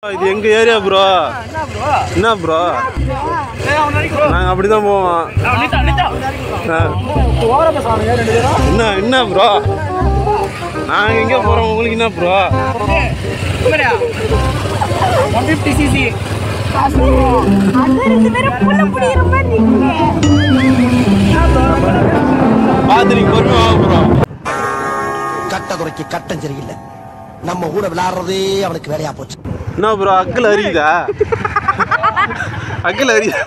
இது எங்க area bro என்ன ப்ரோ நாங்க அப்படிதான் போவோம் ஆ. என்ன என்ன ப்ரோ நாங்க எங்க போறோம் உங்களுக்கு என்ன ப்ரோ ஒன் ஃபிஃப்டி சிசி அது ரெண்டு பேரும் புள்ள பிடிக்கிற மாதிரி இருக்கீங்க. பார்த்து நீங்க பொறுமையா வாங்க ப்ரோ கட்டதுறைக்கு கட்டம் சரியில்லை நம்ம கூட விளையாடுறதே அவனுக்கு வேலையா போச்சு என்ன ப்ரோ அக்கில் அறியுதா அக்கில் அறியுதா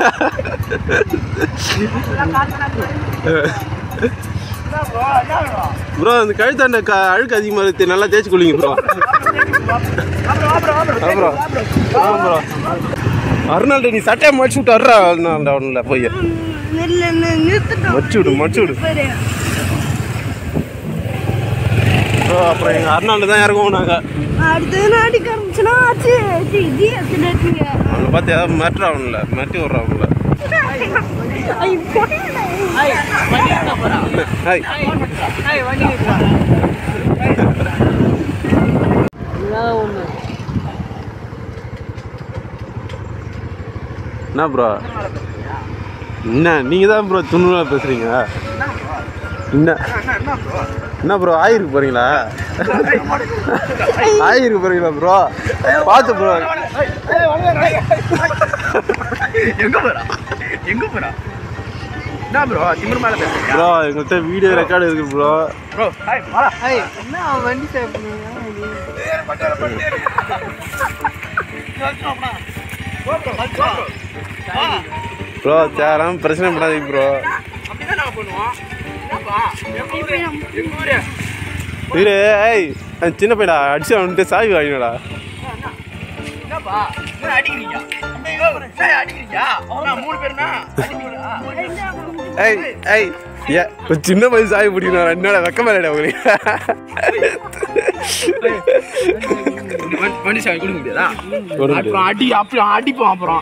ப்ரோ அந்த கழுத்தாண்ட க அழுக்கு அதிகமாக இருக்கு நல்லா தேய்ச்சி கொள்ளிங்க ப்ரோ ப்ரோ ஆ ப்ரோ அருணாள்ட நீ சட்டையை மடிச்சு விட்டு வர்றா அருணாள்ட அவனில் போய் நெல்ல நி- நிறுத்திட்டோம். மடிச்சு விடு மடிச்சு விடு பாரு. ப்ரோ அப்புறம் எங்கள் அருணாள்ட தான் இறங்குவோம் நாங்கள் அடுத்தது நான் அடிக்க ஆரம்பிச்சுன்னா ஆச்சு சி, டி எடுத்துட்டீங்க. அவனை பார்த்து ஏதாவது மிரட்டுற அவனில் மிரட்டி விட்றா அவனில் ஐ, போடல. ஹாய் என்ன ப்ரோ என்ன நீங்கள் தான் ப்ரோ துணுவா பேசுகிறீங்க என்ன என்ன ப்ரோ ஆயிருக்கு போகிறீங்களா ஆயிருக்கு போகிறீங்களா ப்ரோ பார்த்து ப்ரோ எங்க போறா எங்க போறா என்ன ப்ரோ திமிர் மேல பேசுறீங்க ப்ரோ எங்கள்கிட்ட வீடியோ ரெக்கார்டு இருக்கு ப்ரோ ப்ரோ ஹாய் வாடா ப்ரோ சேராம பிரச்சனை பண்ணாதீங்க ப்ரோ அப்படிதான் நாங்க பண்ணுவோம் என்னப்பா எங்க ஊரு எங்க ஊரு இரு ஏய் அந்த சின்ன பையடா அடிச்சு அவன்கிட்ட சாவி வாங்கினடா என்னப்பா என்ன அடிக்கிறீங்க அந்த இவன் ஒரு ஏய், அடிக்கிறீங்க நான் மூணு பேருனா அடிக்கிறீங்களா ஏய் ஏய் ஏ ஒரு சின்ன பையன் சாவி பிடிக்கணும் என்னோட வெக்கமா இல்லடா உங்களுக்கு வண்டி- வண்டி சாவி கொடுக்க முடியாதா கொடுக்க முடியாது. அப்புறம் அடி அப்புறம் அடிப்போம் அப்புறம்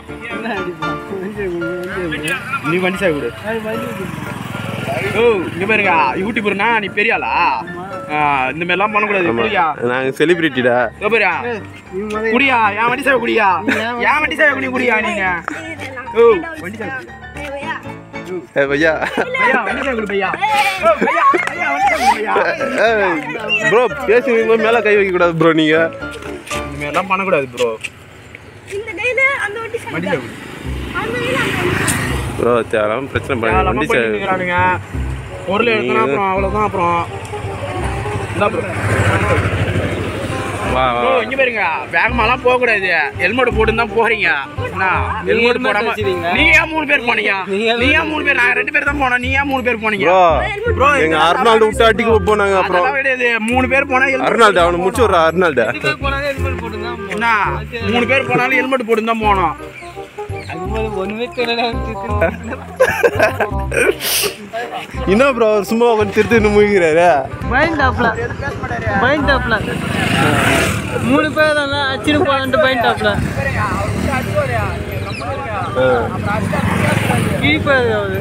நீ வண்டி சாவி கொடு ஓ இங்க பாருங்க யூடியூபர்னா நீ பெரிய ஆளா ஆ, இந்த மாதிரிலாம் பண்ணக்கூடாது ஆமா புரியா நாங்க செலிபிரிட்டிடா இதோ பாருயா குடியா என் வண்டி சாவி குடியா என் வண்டி சாவி குடி குடியா நீங்க ஓ வண்டி சாவி குடி. ஏ பையா பையா வண்டி சாவி குடி பையா ஓ, பையா பையா வண்டி சாவி குடி பையா ப்ரோ பேசுவீங்க மேல கை வைக்க கூடாது ப்ரோ நீங்க இந்த மாதிரிலாம் பண்ணக்கூடாது ப்ரோ இந்த கையில அந்த வண்டி சாவி. வண்டி சாவி குடி அந்த கையில அந்த வண்டி சாவி. ப்ரோ சேராம பிரச்சனை பண்ணி கேவலமா வண்டி பண்ணிட்டு சாவி இருக்கிறானுங்க. பொருள் எடுத்தனா அப்புறம் அவ்வளவுதான் அப்புறம் இந்தா bro. வா வா bro, இங்க பாருங்க வேகமாலாம் போக கூடாது ஹெல்மெட் போட்டு தான் போறீங்க என்ன ஹெல்மெட் போடாம நீங்க ஏன் மூணு பேர் போனீங்க நீங்க ஏன் மூணு பேர் நாங்க ரெண்டு பேர் தான் போனோம் நீங்க ஏன் மூணு பேர் போனீங்க ப்ரோ bro, எங்க இதெல்லாம் அர்னால்டு விட்டு அடிக்க போனாங்க அப்புறம் அதெல்லாம் கிடையாது மூணு பேர் போனா helmet அர்னால்டு அவனை முடிச்சு விட்றா அர்னால்டு என்ன மூணு பேர் போனாலும் ஹெல்மெட் போட்டு தான் போனோம் என்ன ப்ரோ அவர் சும்மா கொஞ்சம் திருத்து முழுகிறாரு பயந்தாப்ல பயந்தாப்ல மூணு பேர் தான் அச்சிட்டு போலான்ட்டு பயந்தாப்ல கீழ்ப்பாரு அவரு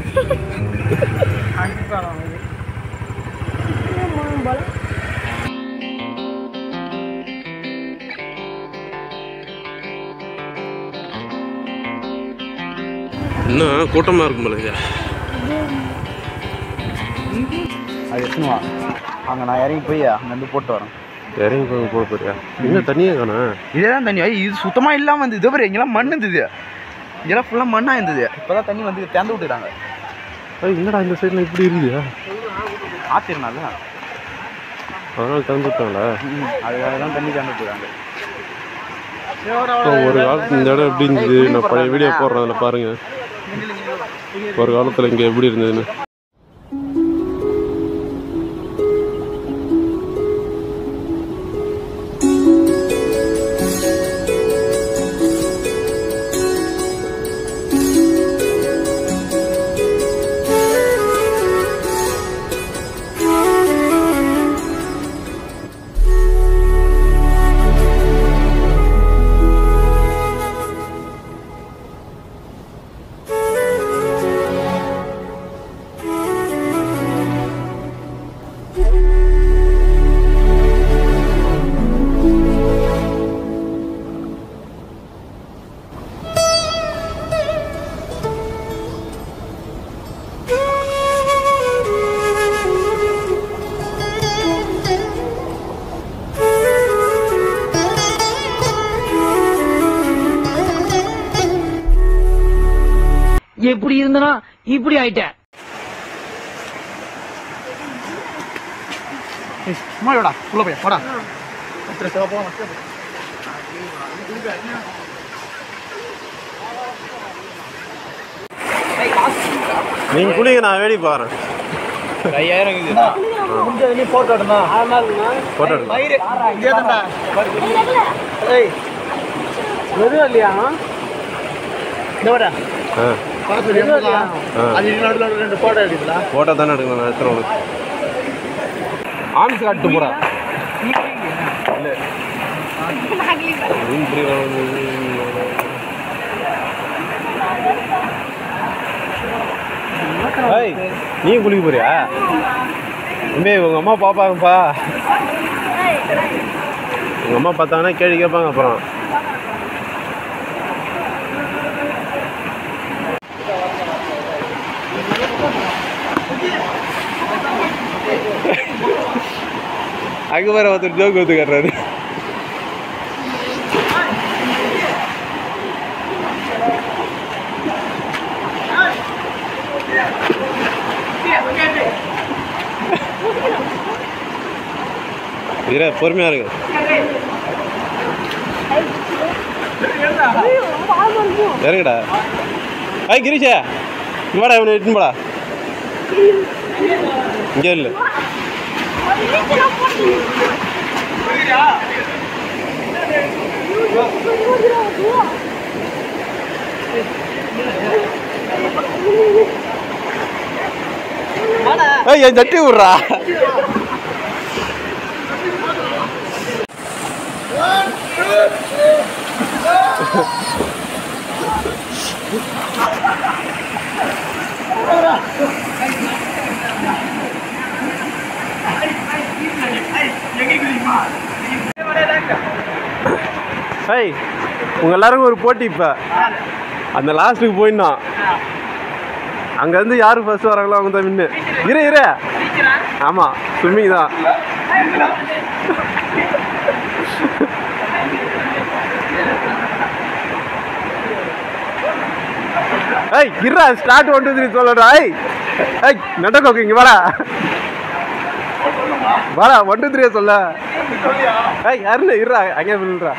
இன்னும் கூட்டமா இருக்கும் போல அது எடுத்துன்னு வா அங்கே நான் இறங்கி போய் அங்கேருந்து போட்டு வரேன் இறங்கி போய் போக போறியா என்ன தண்ணியே காணும் இதேதான் தண்ணி ஐய், இது சுத்தமா இல்லாம இருந்தது இதோ பாரு இங்கெல்லாம் மண் இருந்தது இதெல்லாம் ஃபுல்லா மண்ணா இருந்தது இப்போ தான் தண்ணி வந்து திறந்து விட்டுட்டாங்க என்னடா இந்த சைடில் இப்படி இருக்குது ஆத்திரனால அதனால திறந்து விட்டாங்களா அதுக்காக தான் தண்ணி திறந்து விட்டுட்டாங்க இப்போ ஒரு காலத்து இந்த இடம் எப்படி இருந்தது நான் பழைய வீடியோ போடுறேன் அதில் பாருங்க ஒரு காலத்தில் இங்கே எப்படி இருந்ததுன்னு எப்படி இருந்தனா இப்படி ஆயிட்டேன் சும்மா விடா உள்ள போய் போடா நீங்கள் குளிங்க நான் வேடி பாக்குறேன் ஐயாயிரம் இருக்குது நீ போட்டோ எடுமா போட்டோ எடுக்கலாம் ஏய் எதுவும் இல்லையா இந்த விட ஆ காசு எவ்வளோ ஆ. அது நடுவில் ரெண்டு போட்டோ எடுக்குதா போட்டோ தானே எடுக்கணும் நான் எடுத்துகிறேன் உனக்கு ஆம்ஸ் காட்டு போகிறேன் ஏய் நீ குளிக்க போறியா தம்பி உங்க அம்மா பாப்பாங்கப்பா உங்க அம்மா பார்த்தாங்கன்னா கேள்வி கேட்பாங்க அப்புறம் அக்பர் ஒருத்தர் ஜோக் ஒத்து கட்டுறாரு இரு பொறுமையா இருக்கு இறங்குடா ஐய் கிரீஷா இங்க வாடா இவனை இட்டுன்னு போடா இங்கே இல்லை ஏய் என் சட்டி விட்றா ஏய் உங்க எல்லாருக்கும் ஒரு போட்டி இப்போ அந்த லாஸ்ட்டுக்கு போயிடணும் அங்கேருந்து யார் ஃபர்ஸ்ட் வராங்களோ அவங்க தான் வின்னு இரு இரு ஆமாம் ஸ்விம்மிங் தான் ஏய் இருடா ஸ்டார்ட் ஒன் டூ த்ரீ சொல்லடா ஏய் ஏய் நடக்கோக்கு இங்கே வாடா வாடா ஒன் டூ த்ரீ சொல்ல ஏய் யாருன்னு இருடா அங்கே விழுறா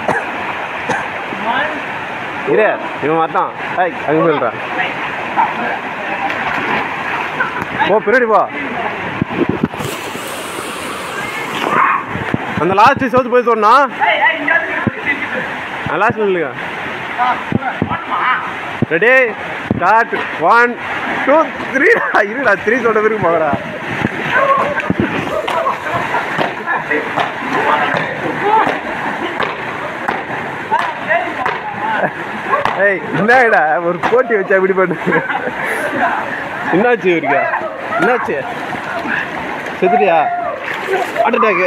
இரு இவன் மாட்டான் ஏய் அங்கே விழுறா போ பின்னாடி போ அந்த லாஸ்ட் சோத்து போய் சொன்னா லாஸ்ட் இல்லைங்க ready start one two three இருடா த்ரீ சொல்ற பிறகு போகடா ஏய் என்னடா ஒரு போட்டி வச்சா இப்படி பண்ணு என்னாச்சு இவருக்கு என்னாச்சு செத்துட்டியா ஹார்ட் அட்டாக்கு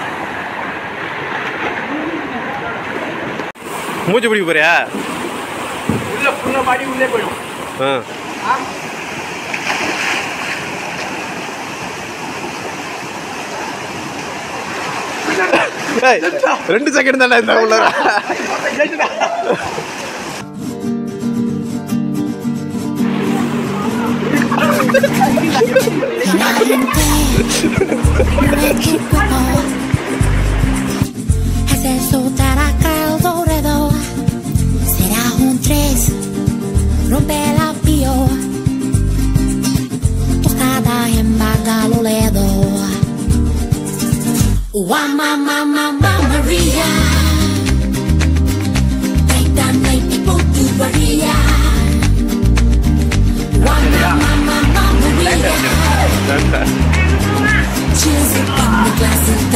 மூச்சு பிடிக்க போறியா உள்ள புண்ண பாடி உள்ளே போயிடும் ஆ ஏய், ரெண்டு செகண்ட் தானே இந்த உள்ள Hacer soltar acá el alrededor. Será un tres, rompe la pio. Tostada en Bagaloledo. Wa mamá, mamá María. Take the night people to Maria. Wa mamá, mamá Maria. Cheers in the glass of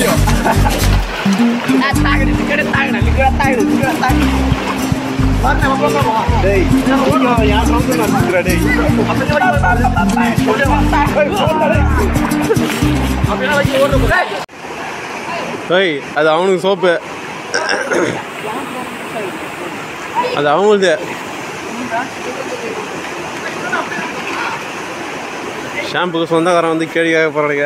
தாகுது ticket தாகுது ticket தாகுது ticket தாகுது டேய் யார் வந்து நடந்துக்கிறா டேய் ஏய் அது அவனுக்கு சோப்பு அது அவங்களுது ஷாம்புக்கு சொந்தக்காரன் வந்து கேள்வி கேட்க போகிறானுங்க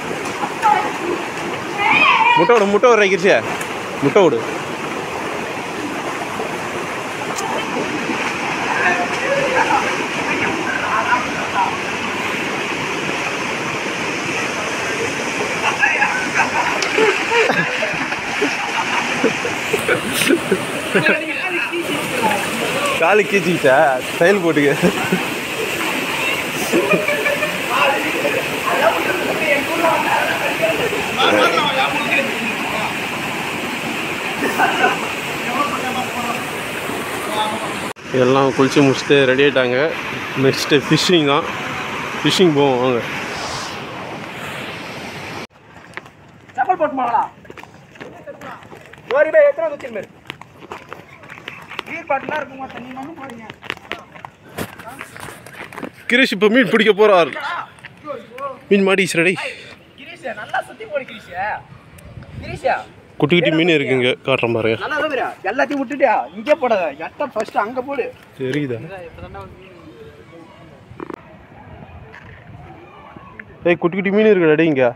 முட்டை விடு முட்டை விடு ரைக்கிருச்சியா முட்டை விடு காலு கீச்சிக்கிட்டா செயல் போட்டுக்க எல்லாம் குளிச்சு முடிச்சுட்டு ரெடி ஆயிட்டாங்க நெக்ஸ்ட்டு ஃபிஷ்ஷிங் தான் ஃபிஷ்ஷிங் போவோம் வாங்க செப்பல் போட்டு போகலாம் ஒரு பேர் எத்தனை வச்சு பேர் நீர் பாட்டுலாம் இருக்குமா தண்ணி மண்ணு போறீங்க கிரீஷ் இப்போ மீன் பிடிக்க போறார் மீன் மாடிச்சு ரெடி கிரீஷ் நல்லா சுத்தி போடு கிரீஷ் கிரீஷா குட்டி குட்டி மீன் இருக்குங்க காட்டுறேன் பாருங்க நல்லா சொல்லுறியா எல்லாத்தையும் விட்டுட்டியா இங்கே போடாத எட்ட ஃபர்ஸ்ட் அங்க போடு தெரியுதா ஏய் குட்டி குட்டி மீன் இருக்கு ரெடி இங்க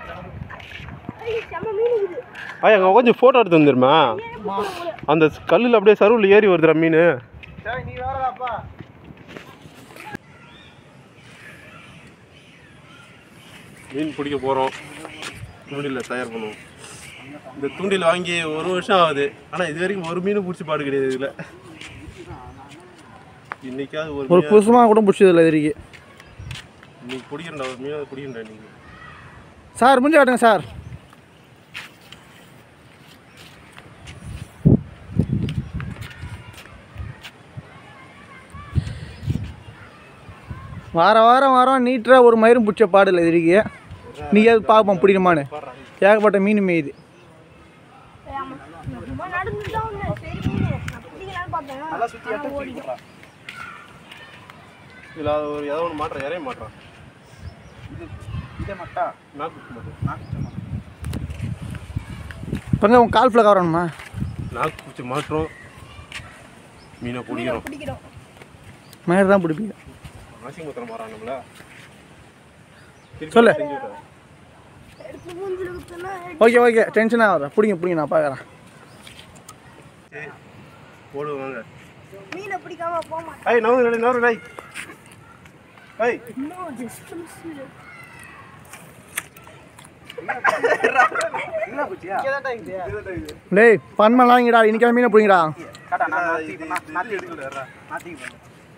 செம்ம மீன் இருக்குது ஆய் அங்கே கொஞ்சம் ஃபோட்டோ எடுத்து வந்துருமா அந்த கல்லில் அப்படியே சருவில் ஏறி வருதுடா மீன் நீ வேறதாப்பா மீன் பிடிக்க போகிறோம் தூண்டில் தயார் பண்ணுவோம் இந்த தூண்டில் வாங்கி ஒரு வருஷம் ஆகுது ஆனால் இது வரைக்கும் ஒரு மீன் பிடிச்சி பாடு கிடையாது இதில் இன்னைக்காவது ஒரு ஒரு மீன் புதுசமாக கூட பிடிச்சதில்ல இது வரைக்கும் இன்னைக்கு பிடிக்கிறேன்டா ஒரு மீனாவது பிடிக்கிறேன்டா நீங்கள் சார் முடிஞ்சு காட்டுங்க சார் வார வாரம் வாரம் நீட்டாக ஒரு மயிரும் பிடிச்ச பாடல இது வரைக்கும் நீயாவது பார்ப்போம் பிடிக்குமான்னு ஏகப்பட்ட மீன் மேயுது ஆமா சும்மா நடந்துட்டு தான் வந்தேன் சரி மீன் நான் பிடிக்கலான்னு பார்த்தேன் நல்லா சுத்தி எட்ட ஆனா தூக்கி போடுறா. இல்லை அது ஒரு ஏதோ ஒன்று மாட்டுறேன் இறைய மாட்டுறான் இது இதை மட்டும் நாக்கு மாட்டேன் நாக்கு பாருங்க உங்கள் கால் ஃப்ளக் வரணுமா நாக்கு பிடிச்சி மாட்டுறோம் மீனை பிடிக்கிறோம் பிடிக்கிறோம் மயிர் தான் பிடிப்பீங்க ஆசிமுத்திரம் மாறான் நம்மள சொல்லு. எடுத்து மூஞ்சில குத்துனா ஓகே ஓகே டென்ஷனாக வர பிடிங்க பிடிங்க நான் பார்க்குறேன் போடுவாங்க மீனை பிடிக்காம போக மாட்டேன் ஐய் நவரு நடு நவரு டேய் ஐய் இன்னும் ஜஸ்ட் மிஸ் என்ன குச்சியா டேய் பன்மலாம் இங்கடா இன்னைக்கு மீனை பிடிங்கடா காட்டா நான் நாத்தி நான் நாத்தி எடுக்கல நாத்தி பண்ணு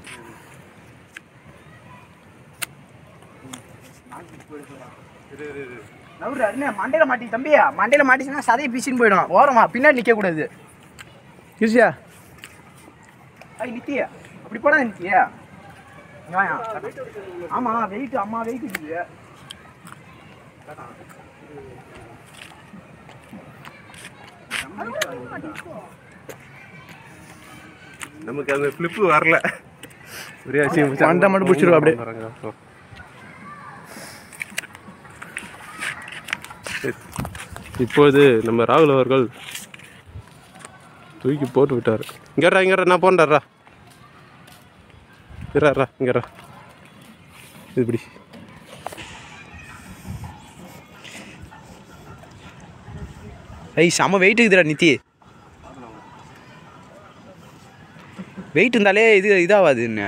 நவுரு அருணே மண்டையில மாட்டி தம்பியா மண்டையில மாட்டிச்சுன்னா சதையை பீசின்னு போயிடும் ஓரமா பின்னாடி நிக்க கூடாது ஈஸியா ஐய் நித்தியா அப்படி போடாத நித்தியா இங்க வாயா. ஆமா வெயிட் அம்மா வெயிட் இருக்குது நமக்கு அந்த ஃப்ளிப்பு வரல ஒரே அசிங்கம் பிடிச்சா. மண்டை மட்டும் பிடிச்சிருவா அப்படியே. பாருங்க, அப்போ. இப்போது நம்ம ராகுல் அவர்கள் தூக்கி போட்டு விட்டார் இங்கடா இங்கடா நான் போன்டாரா இறாரா இங்கடா இப்படி ஐய் செம வெயிட் இருக்குதுடா நித்தி வெயிட் இருந்தாலே இது இதாகாது என்ன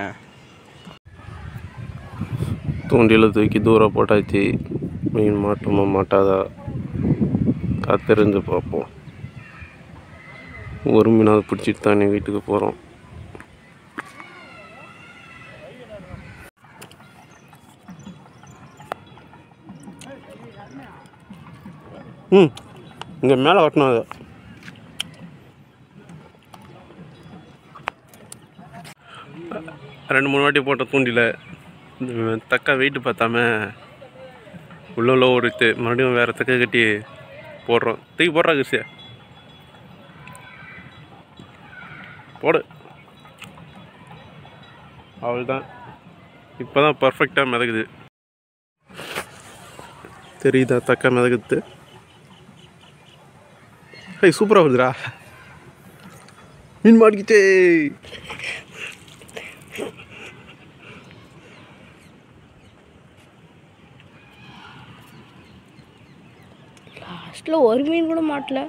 தூண்டில தூக்கி தூரம் போட்டாச்சு மீன் மாட்டுமா மாட்டாதா காத்திருந்து பார்ப்போம் ஒரு மீனாவது பிடிச்சிட்டு தானே வீட்டுக்கு போகிறோம் ம் இங்கே மேலே கட்டணும் அதை ரெண்டு மூணு வாட்டி போட்ட தூண்டில உம், தக்கா வெயிட்டு பார்த்தாம உள்ள உள்ள ஓடுத்து மறுபடியும் வேறு தக்க கட்டி போடுறோம் தூக்கி போடுறா கிருஷியா போடு அவள்தான் இப்போ தான் பர்ஃபெக்டாக மிதக்குது தெரியுதா தக்கா மிதக்குது ஹை சூப்பராக வருதுடா மீன் மாட்டிக்கிச்சே லாஸ்ட்ல ஒரு மீன் கூட மாட்டல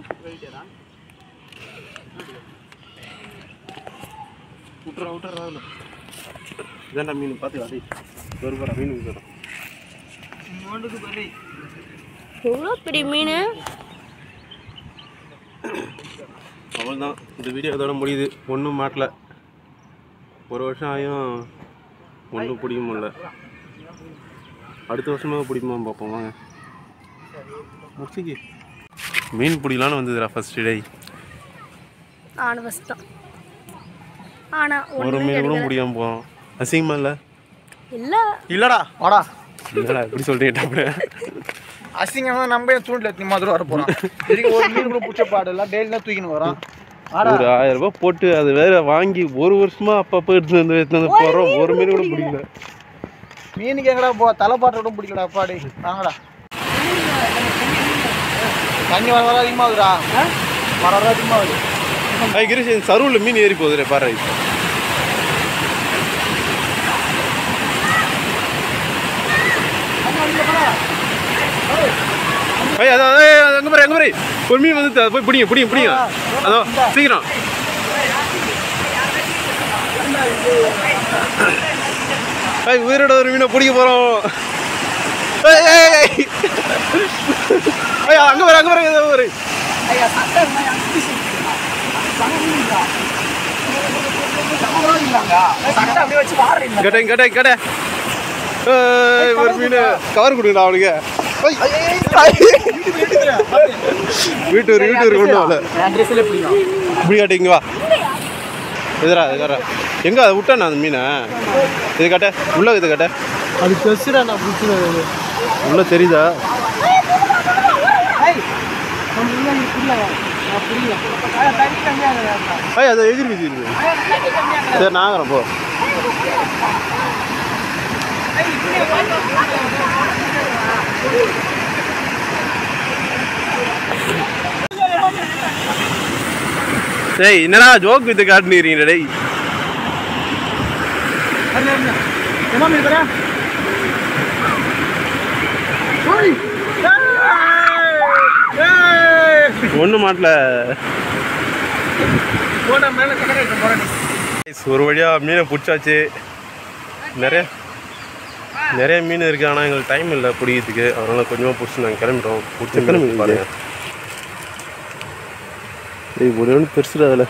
விட்டுறா விட்டுறா இதாண்டா மீன் பார்த்து அடி ஒரு பாரா மீன் விட்டுறோம் எவ்வளோ பெரிய மீன் அவ்வளோதான் இந்த வீடியோ இதோட முடியுது ஒன்றும் மாட்டல ஒரு வருஷம் ஆயும் ஒன்றும் பிடிக்க முடியல அடுத்த வருஷமாக பிடிக்குமா பார்ப்போம் வாங்க முடிச்சிக்கு மீன் பிடிக்கலான்னு வந்ததுடா ஃபஸ்ட்டு டே ஆன ஃபஸ்ட் தான் ஆனா ஒரு ஒண்ணுமே மீன் கூட கிடைக்கல. பிடிக்காம போகிறோம் அசிங்கமா இல்லை இல்ல இல்லடா வாடா இல்லைடா எப்படி சொல்லிட்டேன் அசிங்கமா நம்ம ஏன் தூண்டில் எத்தனை மாதிரி வர போறோம் இதுக்கு ஒரு மீன் கூட பிடிச்ச பாடு இல்லை டெய்லி தான் தூக்கின்னு வரோம் வாடா ஒரு ஆயிரம் ரூபாய் போட்டு அது வேற வாங்கி ஒரு வருஷமா அப்பப்போ எடுத்து வந்து எடுத்து வந்து போகிறோம் ஒரு மீன் கூட பிடிக்கல மீனுக்கு எங்கடா போ தலைப்பாட்டை கூட பிடிக்கலடா பாடி வாங்கடா தண்ணி வர வர அதிகமாகுதுடா வர வர அதிகமாகுது ஐய் கிரீஷ் சருவில் மீன் ஏறி போகுதுரே பாரு ஐய் அதான் ஏய், அது அங்க பாரு அங்க பாரு ஒரு மீன் வந்து போய் பிடிங்க பிடிங்க பிடிங்க அதோ சீக்கிரம் ஐய் உயிரோட ஒரு மீனை பிடிக்க போறோம் ஏய், ஏய், ஏய். ஐய், அங்க பாரு அங்க பாரு அங்க பாரு கேட்டேன் கேட்டேன் கேட்டேன் ஏய், ஒரு மீன் கவர் கொடுங்கடா அவனுக்கு வீட்டூர் வீட்டூர் கொண்டு வரல இப்படி காட்டு இங்க வா எதிரா எதிரா எங்க அதை விட்டானா அந்த மீனை இது காட்ட உள்ள இது காட்ட அது பெருசுடா நான் பிடிச்சிருவேன் உள்ள தெரியுதா ஐய் அதை எகிரி வீசி சரி நாங்கிறேன் போ டேய் என்னடா ஜோக் வித்து காட்டுனீங்க டேய் என்ன மீன் தர ஒன்றும் மாட்டல போன மேல கடை போறேன் ஒரு வழியாக மீனை பிடிச்சாச்சு நிறைய நிறைய மீன் இருக்குது ஆனால் எங்களுக்கு டைம் இல்லை பிடிக்கிறதுக்கு அதனால் கொஞ்சமாக பிடிச்சி நாங்கள் கிளம்பிட்டோம் பிடிச்ச மீன் மீன் பாருங்க ஏய் ஒன்று ஒன்று பெருசுல அதில்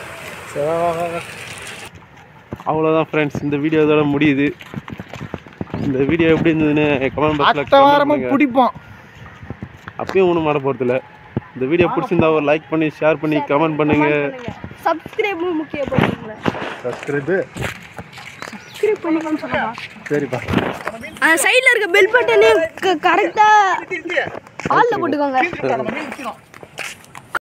அவ்வளோதான் ஃப்ரெண்ட்ஸ் இந்த வீடியோ இதோட முடியுது இந்த வீடியோ எப்படி இருந்ததுன்னு கமெண்ட் அடுத்த வாரமும் பாக்ஸில் பிடிப்போம் அப்பயும் ஒன்றும் மாட போகிறதில்ல இந்த வீடியோ பிடிச்சிருந்தா ஒரு லைக் பண்ணி ஷேர் பண்ணி கமெண்ட் பண்ணுங்க சப்ஸ்கிரைப் முக்கியம் பண்ணுங்க சப்ஸ்கிரைபு சப்ஸ்கிரைப் பண்ணிக்கோன்னு சொல்லலாம் சரிப்பா அந்த சைடில் இருக்க பெல் பட்டனே கரெக்டாக ஆளில் போட்டுக்கோங்க நம்ம மீன் விற்கிறோம்